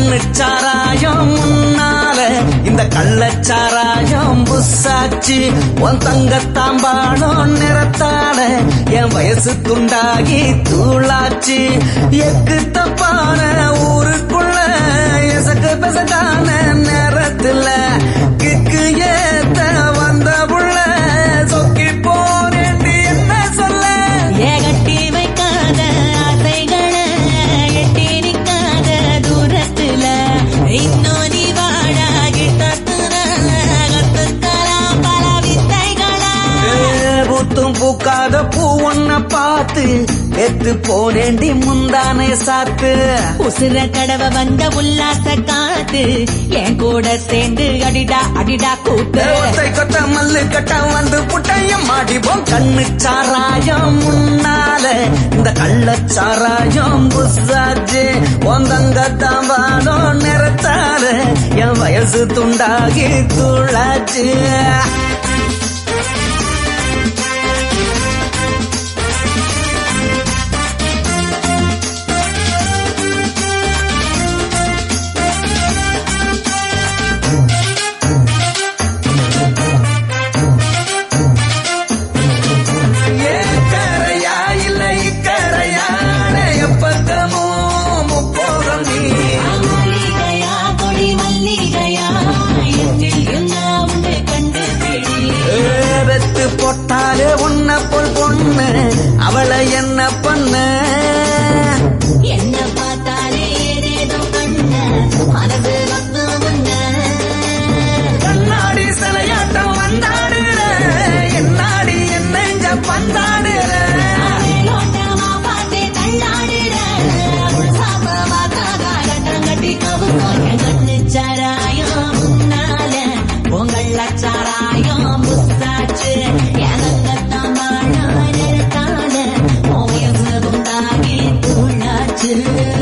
கண்ணுச்சாராயம் முன்னால இந்த கள்ளச்சாராயம் புசாச்சு உன் தங்கத்தாம்பாளம் நிறத்தால என் வயசு துண்டாகி தூளாச்சு எக்கு தப்பான ஊருக்குள்ள எசக்கு பெசகான நேரத்துல கிக்கு ஏத்த வந்த புள்ள சொக்கி போனேண்டி என்ன சொல்ல ஏகட்டி வைக்காத ஆசைகளை எட்டி நிற்காத தூரத்துல இன்னும் நீ வாழா கிட்டத்துல கத்துக்கலாம் பல வித்தைகளை பூத்தும் பூக்காத பூ ஒன்ன பார்த்து எத்து போனேண்டி முந்தானே சாத்து உசுர கடவ வந்த உல்லாச காத்து என் கூட சேர்ந்து அடிடா அடிடா கூத்து ஒத்தை கொத்த மல்லு கட்ட வந்து புட்டைய மாடிவோம் கண்ணு சாராயம் முன்னால இந்த கள்ளச்சாராயம் புசாச்சு ஒந்தங்க தாம்பானோ நிறத்தால என் வயசு துண்டாகி துளாச்சு ஏக்கரையா இல்ல இக்கரையான எப்பக்கமும் முப்போகம் நீ மல்லிகையா கொடி மல்லிகையா என்னில் என்ன உண்டு கண்டு பிடி வெத்து போட்டாலே உன்ன போல் பொண்ணு அவளை என்ன பண்ண என்ன பார்த்தாலே ஏதேதோ கண்ண மனது வந்து முன்ன கண்ணாடி சிலையாட்டம் வந்தாடுற என்னாடி என்ன பந்தாடுற மேலோட்டமா பார்த்தே தள்ளாடுற அவள் சாப்பமா காதா கட்டம் கட்டி கவுக்கும் என் கண்ணு சாராயம் முன்னால பொங்கல்ல சாராயம் புத்தாச்சு எனக்கத்தான் வாழ நிறுத்தால ஓயசு உண்டாகி தூளாச்சு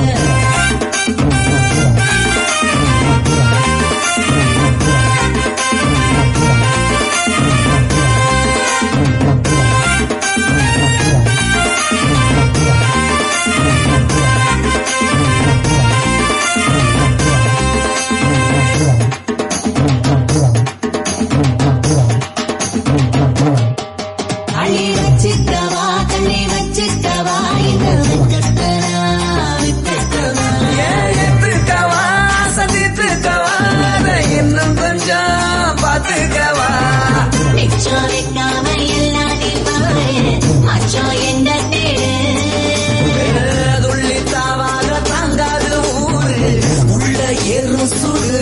அள்ளி வச்சுக்கவா தள்ளி வச்சுக்கவா இந்த வித்துக்கவா வித்துக்கவா ஏன் எத்துக்கவா சதித்துக்கவா அதை இன்னும் கொஞ்சம் பார்த்துக்கவா மிச்சம் வைக்காம எல்லாட்டி பாரு மச்சம் எங்க தேடு துள்ளி தாவாக தாங்காது ஊரு உள்ள ஏறும் சுடு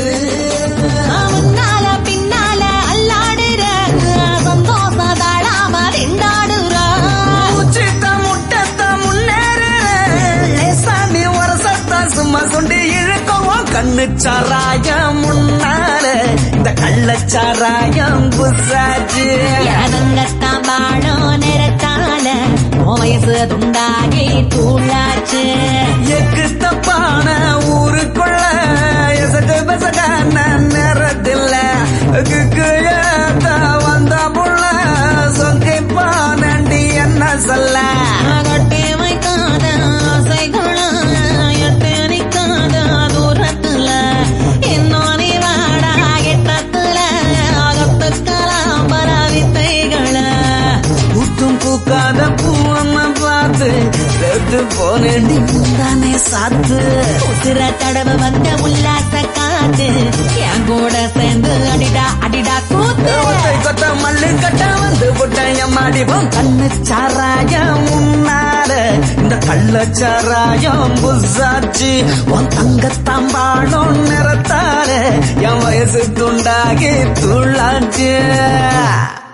முன்னால பின்னால அல்லாடுற சந்தோஷ தாழாம திண்டாடுற உச்சித்த முட்டத்த முன்னேறு லேசாமி வரசத்த சும்மா சுண்டி இழுக்கவும் கண்ணு சாராயம் முன்னால இந்த கள்ளச்சாராயம் புசாச்சு எனங்கத்தான் வாழும் நிறத்தால வயசு துண்டாகி தூளாச்சு எக்கு தப்பான ஊருக்குள்ள எசகு பெசகான நேரத்தில் கிக்கு ஏத்த வந்த புள்ள சொங்கி பானண்டி என்ன சொல்ல கட்டி வைக்காத ஆசைகளும் எட்டு நிற்காத தூரத்துல இன்னும் நீ வாடா கிட்டத்துல அகத்துக்கலாம் பல வித்தைகளை பூத்தும் பூக்காத பூவம்ம பார்த்து ரெட்டு போனேண்டி முந்தானே சாத்து உசிர தடவை வந்த உல்லாச காத்து என் கூட சேர்ந்து அடிடா அடிடா கூத்து ஒத்தை கொத்த மல்லு கட்ட வந்து புட்டைய மாடிவோம் கண்ணு சாராயம் முன்னால இந்த கள்ளச்சாராயம் புசாச்சு உன் தங்கத்தாம்பாளம் நிறத்தால என் வயசு துண்டாகி துள்ளாச்சு